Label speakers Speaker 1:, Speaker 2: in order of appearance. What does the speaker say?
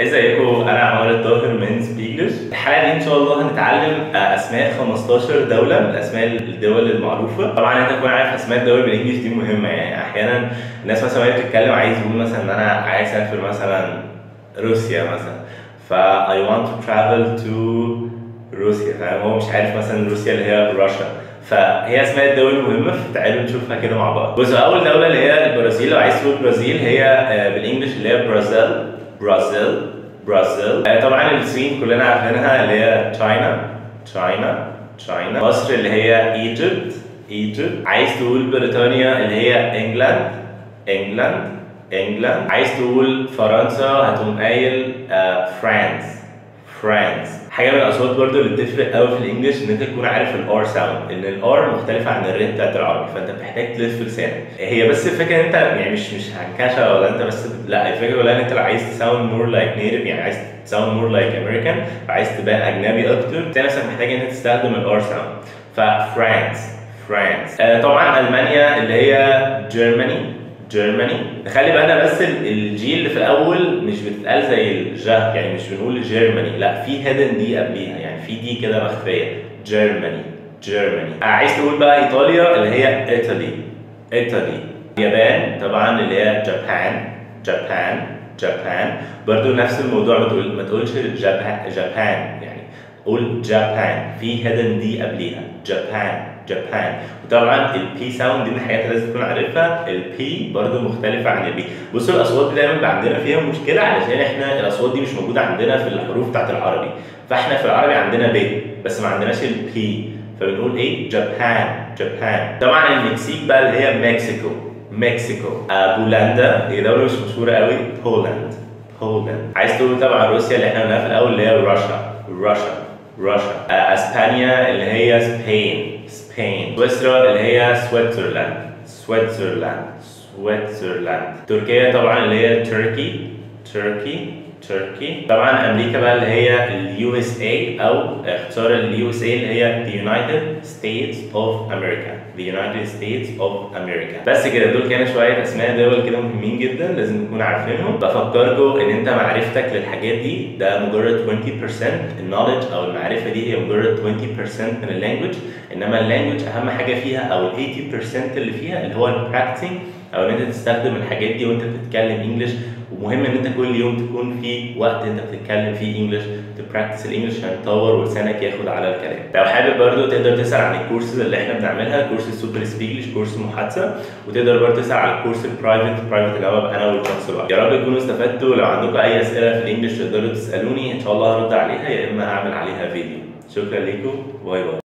Speaker 1: ازيكم انا عمر الطاهر من سبيكلش الحلقه دي ان شاء الله هنتعلم اسماء 15 دوله من اسماء الدول المعروفه طبعا انت تكون عارف اسماء الدول بالانجلش دي مهمه يعني احيانا الناس مثلا وهي بتتكلم عايز يقول مثلا ان انا عايز اسافر مثلا روسيا مثلا ف I want to travel to روسيا فاهم هو مش عارف مثلا روسيا اللي هي روسيا فهي اسماء الدول المهمه فتعالوا نشوفها كده مع بعض بص اول دوله اللي هي البرازيل لو عايز تقول برازيل هي آه، بالانجلش اللي هي برازيل برازيل برازيل آه، طبعا الصين كلنا عارفينها اللي هي تشاينا تشاينا تشاينا مصر اللي هي ايجيبت ايجيبت عايز تقول بريطانيا اللي هي انجلاند انجلاند انجلاند عايز تقول فرنسا هتقوم قايل آه، فرانس فرانس حاجه من الاصوات برضو اللي بتفرق قوي في الانجليش ان انت تكون عارف الار ساوند ان الار مختلفه عن الري بتاعت العربي فانت بتحتاج تلف لسانك هي بس الفكره ان انت يعني مش مش هنكشه ولا انت بس لا الفكره كلها ان انت لو عايز تساوند مور لايك نيتف يعني عايز تساوند مور لايك امريكان فعايز تبان اجنبي اكتر تلاقي نفسك محتاج ان انت تستخدم الار ساوند ففرانس فرانس آه طبعا المانيا اللي هي جيرماني جيرماني خلي بالنا بس ال- الجي اللي في الاول مش بتتقال زي الجا يعني مش بنقول جيرماني لا في هيدن دي قبليها يعني في دي كده مخفيه جيرماني جيرماني عايز تقول بقى ايطاليا اللي هي ايطالي ايطالي اليابان طبعا اللي هي جابان جابان جابان برضو نفس الموضوع ما تقول ما تقولش جابان جابان يعني قول جابان في هيدن دي قبليها جابان جابان وطبعا البي ساوند دي من الحاجات اللي لازم تكون عارفها البي برضو مختلفه عن البي بصوا الاصوات دي دايما بيبقى عندنا فيها مشكله علشان احنا الاصوات دي مش موجوده عندنا في الحروف بتاعت العربي فاحنا في العربي عندنا ب بس ما عندناش البي فبنقول ايه جابان جابان طبعا المكسيك بقى اللي هي مكسيكو مكسيكو آه بولندا هي دوله مش مشهوره قوي بولند بولند عايز تقول طبعا روسيا اللي احنا قلناها في الاول اللي هي روسيا روسيا روسيا آه اسبانيا اللي هي سبين سبين سويسرا اللي هي سويتزرلاند سويتزرلاند سويتزرلاند تركيا طبعا اللي هي تركي تركي تركي طبعا امريكا بقى اللي هي اليو اس اي او اختصار اليو اس اي اللي هي the United States of America the United States of America بس كده دول كانوا شويه اسماء دول كده مهمين جدا لازم نكون عارفينهم بفكركم ان انت معرفتك للحاجات دي ده مجرد 20% النولج او المعرفه دي هي مجرد 20% من اللانجوج انما اللانجوج اهم حاجه فيها او ال 80% اللي فيها اللي هو البراكتسنج او ان انت تستخدم الحاجات دي وانت بتتكلم انجلش ومهم ان انت كل يوم تكون في وقت انت بتتكلم فيه انجلش تبراكتس الانجلش عشان تطور ولسانك ياخد على الكلام لو حابب برضو تقدر تسال عن الكورسز اللي احنا بنعملها كورس السوبر سبيكلش كورس محادثه وتقدر برضو تسال على الكورس البرايفت برايفت اللي هو بقى انا والشخص الواحد يا رب تكونوا استفدتوا لو عندكم اي اسئله في الانجلش تقدروا تسالوني ان شاء الله هرد عليها يا اما هعمل عليها فيديو شكرا لكم باي باي